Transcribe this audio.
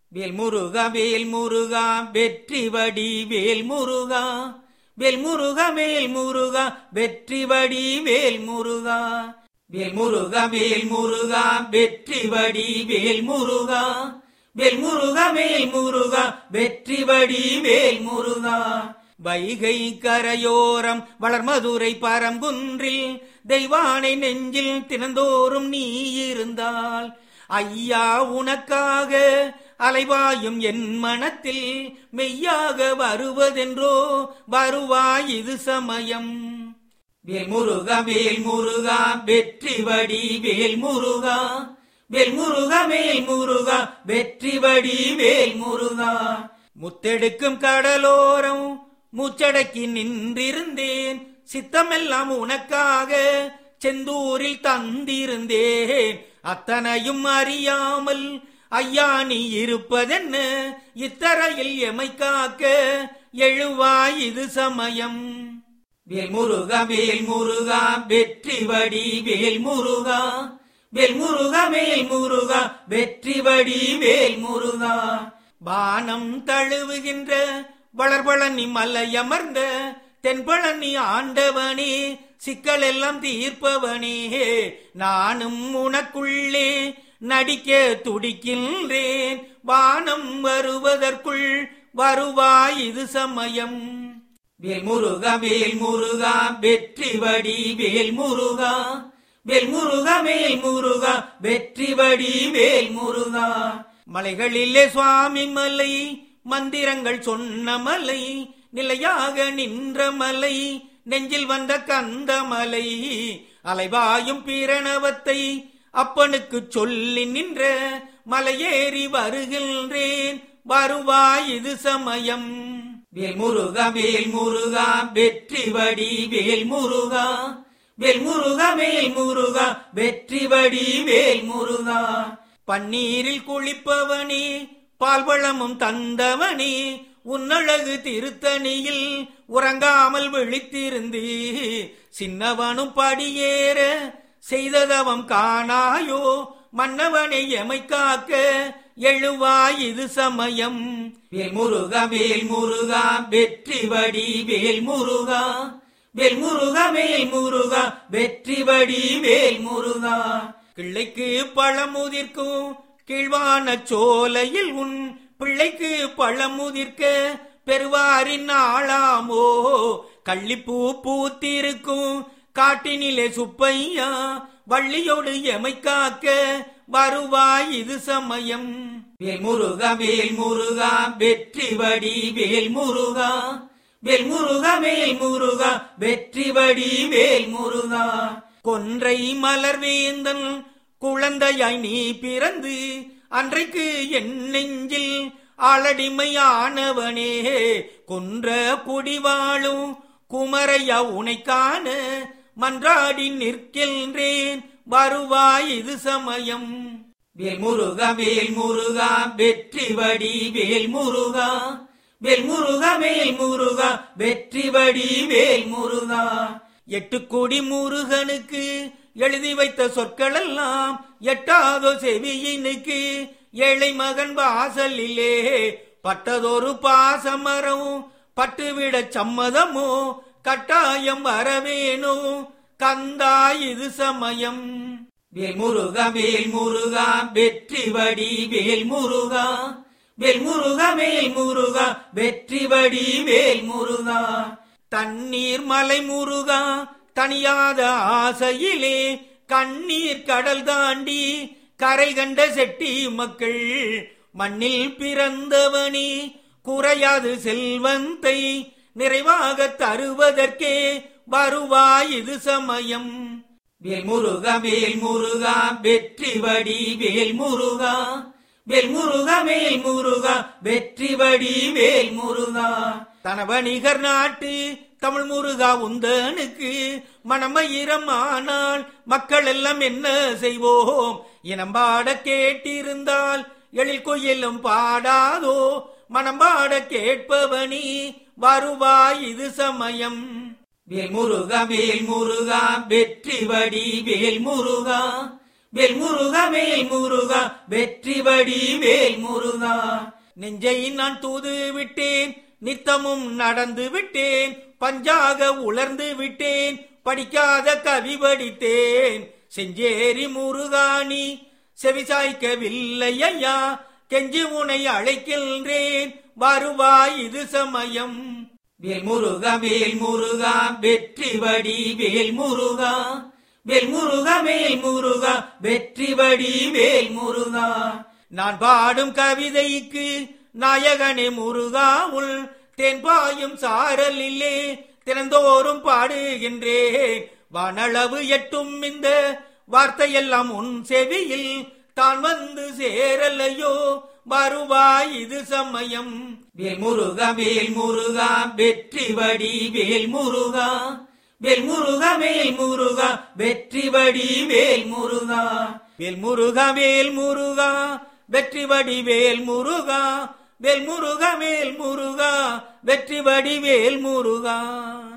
வேல் முருகா வேல் முருகா வெற்றி வடி வேல் முருகா வேல் முருகா வேல் முருகா வெற்றி வடி வேல் முருகா வேல் முருகா வேல் முருகா வெற்றி வடி வேல் முருகா வேல் முருகா வேல் முருகா வெற்றி வடி வேல் முருகா வைகை கரையோரம் வளர்மதுரை பரங்குன்றில் தெய்வானை நெஞ்சில் தினந்தோறும் நீ இருந்தால் ஐயா உனக்காக அலைவாயும் என் மனத்தில் மெய்யாக வருவதென்றோ வருவாய் இது சமயம் வேல் முருகா வேல் முருகா வெற்றி வடி வேல் முருகா வேல் முருகா வேல் முருகா வெற்றி வடி வேல் முருகா முத்தெடுக்கும் கடலோரம் மூச்சடக்கி நின்றிருந்தேன் சித்தமெல்லாம் உனக்காக செந்தூரில் தந்திருந்தேன் அத்தனையும் அறியாமல் ஐயா நீ இருப்பதென்ன இத்தரையில் எமை காக்க எழுவாய் இது சமயம் வேல் முருகா வேல் முருகா வெற்றி வடி வேல் முருகா வேல் முருகா வேல் முருகா வெற்றி வடி வேல் முருகா வானம் தழுவுகின்ற வளர்பழனி மலையமர்ந்த தென்பழனி ஆண்டவனே சிக்கல் எல்லாம் தீர்ப்பவனே நானும் உனக்குள்ளே நடிக்க துடிக்கின்றேன் வானம் வருவதற்குள் வருவாய் இது சமயம் வேல் முருகா வேல் முருகா வெற்றி வடி வேல் முருகா வேல் முருகா வேல் முருகா வெற்றி வடி வேல் முருகா மலைகளிலே சுவாமி மலை மந்திரங்கள் சொன்ன மலை நிலையாக நின்ற மலை நெஞ்சில் வந்த கந்த மலை அலைவாயும் பிரணவத்தை அப்பனுக்கு சொல்லி நின்ற மலையேறி வருகின்றேன் வருவாய் இது சமயம் வேல் முருகா வேல் முருகா வெற்றி வடி வேல் முருகா வேல் முருகா வேல் முருகா வெற்றி வடி வேல் முருகா பன்னீரில் குளிப்பவனே பால்வளமும் தந்தவனே உன்னழகு திருத்தணியில் உறங்காமல் விழித்திருந்து சின்னவனும் படியேற செய்ததவம் காணாயோ மன்னவனை எமை காக்க எழுவாய் இது சமயம் வேல் முருகா வேல் முருகா வெற்றி வடி வேல் முருகா வேல் முருகா வேல் முருகா வெற்றி வடி வேல் முருகா கிள்ளைக்கு பழமுதிர்க்கும் கீழ்வான சோலையில் உன் பிள்ளைக்கு பழமுதிர்க்க பெருவாரின் ஆளாமோ கள்ளிப்பூ பூத்திருக்கும் காட்டினிலே சுப்பையா வள்ளியோடு எமை காக்க வருவாய் இது சமயம் வேல் முருகா வேல் முருகா வெற்றி வடி வேல் முருகா வேல் முருகா வேல் முருகா வெற்றி வடி வேல் முருகா கொன்றை மலர் வேந்தன் குழந்தையாய் நீ பிறந்து அன்றைக்கு என் நெஞ்சில் ஆளடிமையானவனே கொன்ற குடிவாழும் குமரையா உனை காண மன்றாடி நிற்கின்றேன் வருவாய் இது சமயம் வேல் முருகா வேல் முருகா வெற்றி வடி வேல் முருகா வேல் முருகா வேல் முருகா வெற்றி வடி வேல் முருகா எட்டு கோடி முருகனுக்கு எழுதி வைத்த சொற்கள் எல்லாம் எட்டாதோ செவியினுக்கு ஏழை மகன் வாசலிலே பட்டதொரு பாசமரம் பட்டுவிட சம்மதமோ கட்டாயம் வரவேணோ கந்தா இது சமயம் வேல் முருகா வேல் முருகா வெற்றி வடி வேல் முருகா வேல் முருகா வேல் முருகா வெற்றி வடி வேல் முருகா தண்ணீர் மலை முருகா தனியாத ஆசையிலே கண்ணீர் கடல் தாண்டி கரை கண்ட செட்டி மக்கள் மண்ணில் பிறந்தவனே குறையாது செல்வந்தை நிறைவாக தருவதற்கே வருவாய் இது சமயம் வேல் முருகா வேல் முருகா வெற்றி வடி வேல் முருகா வேல் முருகா வேல் முருகா வெற்றி வடி வேல் முருகா தனவணிகர் நாட்டு தமிழ் முருகா உந்தனுக்கு மனமயிரமானால் மக்கள் எல்லாம் என்ன செய்வோம் இனம் பாட கேட்டிருந்தால் எழில் கோயிலும் பாடாதோ மனம் பாட கேட்பவனி வருவாய் இது சமயம் வேல் முருகா வேல் முருகா வெற்றி வடி வேல் முருகா வேல் முருகா வேல் முருகா வெற்றி வடி வேல் முருகா நெஞ்சை நான் தூது விட்டேன் நித்தமும் நடந்து விட்டேன் பஞ்சாக உலர்ந்து விட்டேன் படிக்காத கவி படித்தேன் செஞ்சேரி முருகாணி செவிசாய்க்கவில்லை ஐயா கெஞ்சி உனை அழைக்கின்றேன் வருவாய் இது சமயம் வேல் முருகா வேல் முருகா வெற்றி வடி வேல் முருகா வேல் முருகா வேல் முருகா வெற்றி வடி வேல் முருகா நான் பாடும் கவிதைக்கு நாயகனே முருகா உள் தென்பாயும் சாரலிலே தினந்தோறும் பாடுகின்றேன் வானளவு எட்டும் இந்த வார்த்தையெல்லாம் உன் செவியில் தான் வந்து சேரலையோ வருவாய் இது சமயம் வேல் முருகா வேல் முருகா வெற்றி வடி வேல் முருகா வேல் முருகா வேல் முருகா வெற்றி வடி வேல் முருகா வேல் முருகா வேல் முருகா வெற்றி வடி வேல் முருகா வேல் முருகா வேல் முருகா வெற்றி வடி வேல் முருகா